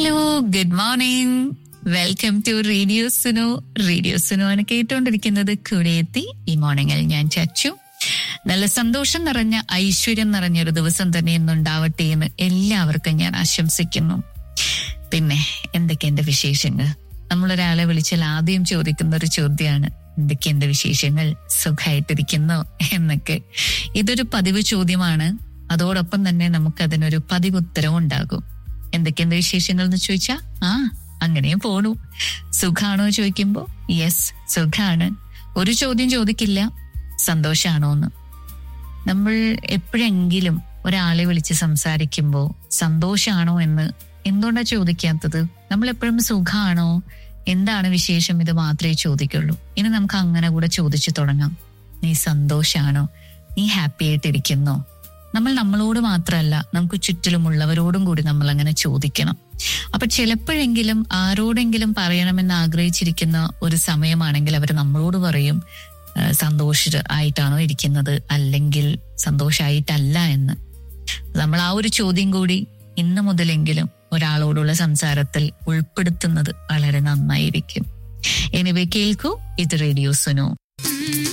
hello good morning welcome to radio Sunu radio Sunu ആണ് കേട്ടുകൊണ്ടിരിക്കുന്നത് കൂടെ എത്തി ഈ മോർണിംഗിൽ ഞാൻ ചച്ചു നല്ല സന്തോഷം നിറഞ്ഞ ഐശ്വര്യം നിറഞ്ഞൊരു ദിവസം തന്നെ ഇന്നുണ്ടാവട്ടെ എന്ന് എല്ലാവർക്കും ഞാൻ ആശംസിക്കുന്നു പിന്നെ എന്തൊക്കെയുണ്ട് വിശേഷങ്ങൾ നമ്മളൊരാളെ വിളിച്ചാൽ ആദ്യം ചോദിക്കുന്ന ഒരു ചോദ്യമാണ് എന്തൊക്കെയുണ്ട് വിശേഷങ്ങൾ സുഖമായിട്ടിരിക്കുന്നു എന്നൊക്കെ ഇതൊരു പതിവ് ചോദ്യമാണ് അതോടൊപ്പം തന്നെ നമുക്ക് അതിനൊരു പതിവുത്തരവും ഉണ്ടാകും എന്തൊക്കെയുണ്ട് വിശേഷങ്ങൾ എന്ന് ചോദിച്ചാ ആ അങ്ങനെയും പോണു സുഖാണോ ചോദിക്കുമ്പോ യെസ് സുഖാണ് ഒരു ചോദ്യം ചോദിക്കില്ല സന്തോഷാണോ എന്ന് നമ്മൾ എപ്പോഴെങ്കിലും ഒരാളെ വിളിച്ച് സംസാരിക്കുമ്പോൾ സന്തോഷാണോ എന്ന് എന്തുകൊണ്ടാ ചോദിക്കാത്തത് നമ്മൾ എപ്പോഴും സുഖാണോ എന്താണ് വിശേഷം ഇത് മാത്രമേ ചോദിക്കുള്ളൂ ഇനി നമുക്ക് അങ്ങനെ കൂടെ ചോദിച്ചു തുടങ്ങാം നീ സന്തോഷാണോ നീ ഹാപ്പി ആയിട്ടിരിക്കുന്നോ നമ്മൾ നമ്മളോട് മാത്രമല്ല നമുക്ക് ചുറ്റിലുമുള്ളവരോടും കൂടി നമ്മൾ അങ്ങനെ ചോദിക്കണം അപ്പൊ ചിലപ്പോഴെങ്കിലും ആരോടെങ്കിലും പറയണമെന്ന് ആഗ്രഹിച്ചിരിക്കുന്ന ഒരു സമയമാണെങ്കിൽ അവർ നമ്മളോട് പറയും ആ, സന്തോഷ ആയിട്ടാണോ ഇരിക്കുന്നത് അല്ലെങ്കിൽ സന്തോഷായിട്ടല്ല എന്ന് നമ്മൾ ആ ഒരു ചോദ്യം കൂടി ഇന്ന് മുതലെങ്കിലും ഒരാളോടുള്ള സംസാരത്തിൽ ഉൾപ്പെടുത്തുന്നത് വളരെ നന്നായിരിക്കും എനിവേ കേൾക്കൂ ഇത് റേഡിയോ സുനു